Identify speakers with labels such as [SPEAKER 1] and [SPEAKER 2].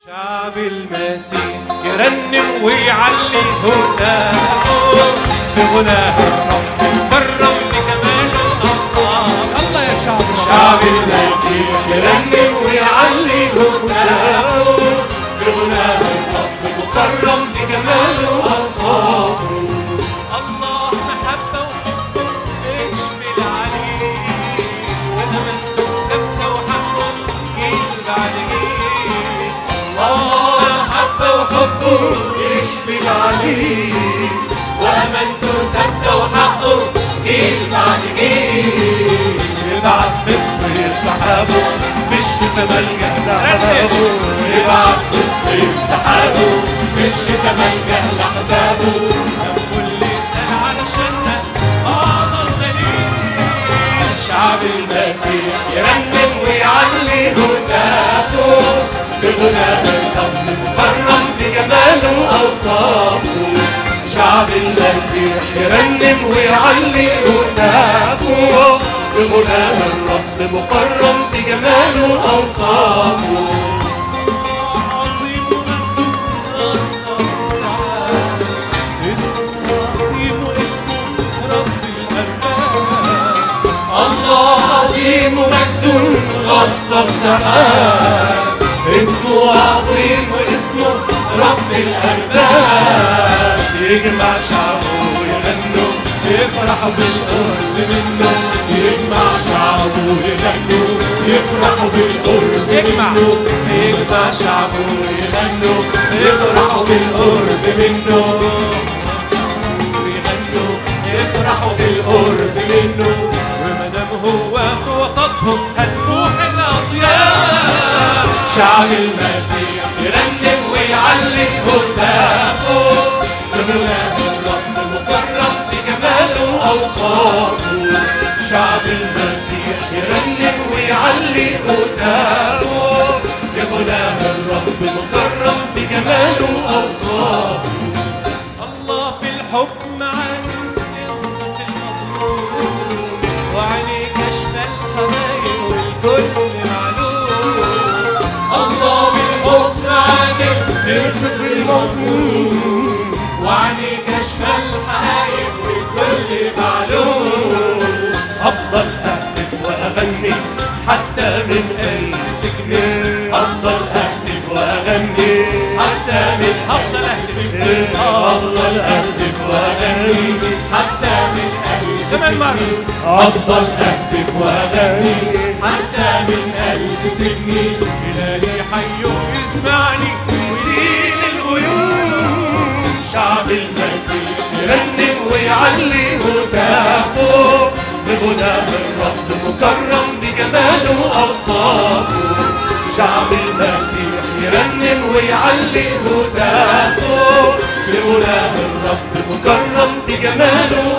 [SPEAKER 1] شعب المسيح يرنم ويعلي هداه في غناه الرب كرم بكماله أوصاف
[SPEAKER 2] الله يا شعب الرب
[SPEAKER 1] شعب المسيح يرنم ويعلي هداه في غناه الرب مكرم بجماله أوصافه الله محبة وحبه اشمل عليه وأمانته ثابتة وحقه جيل بعد جيل الله محبة وحبه يشمل عليه وأمانته ثابتة وحقه جيل بعد جيل يبعت في الصيف سحابه في الشتاء ملجأ لأحبابه يبعت في الصيف سحابه في الشتاء ملجأ لأحبابه دمه اللي سال علشاننا أعظم دليل شعب المسيح يرنم ويعلي هتافه بغناء الرب مكرم بجماله أوصافه شعب المسيح يرنم ويعلي هتافه بغناء الرب مكرم بجماله أوصافه عظيم اسمه عظيم اسمه رب الأرباب الله عظيم ومجد غطى السماء اسمه عظيم واسمه رب الأرباب يجمع شعبه ويغنوا يفرحوا بالقرب منه يجمع شعبه ويغنوا يفرحوا بالقرب
[SPEAKER 2] يجمع.
[SPEAKER 1] منه يجمع شعبه ويغنوا يفرحوا بالقرب منه ويغنوا يفرحوا بالقرب منه ومادام هو في وسطهم هتفوح الاطياف شعب المسيح يرنم ويعلي هتافه بغناء الرب مكرم بجماله اوصافه شعب المسيح يرنم ويعلي هتافه بغناء الرب مكرم بجماله اوصافه الله في الحكم معاك ينصف المظلوم وعينيه كشف الحبايب والكل معلوم الله في الحكم عادل ينصف المظلوم وعينيه كشف الحبايب والكل معلوم افضل اهتف واغني حتى من اي سجن افضل اهتف واغني حتى من افضل اهتف افضل اهتف واغني حتى من اي كمان مرة افضل اهتف واغني حتى من قلب سجني الهي حي يسمعني ويزيل الغيوم شعب المسيح يرنم ويعلي هتافه بغناء الرب مكرم بجماله اوصافه شعب المسيح يرنم ويعلي هتافه بغناء الرب مكرم بجماله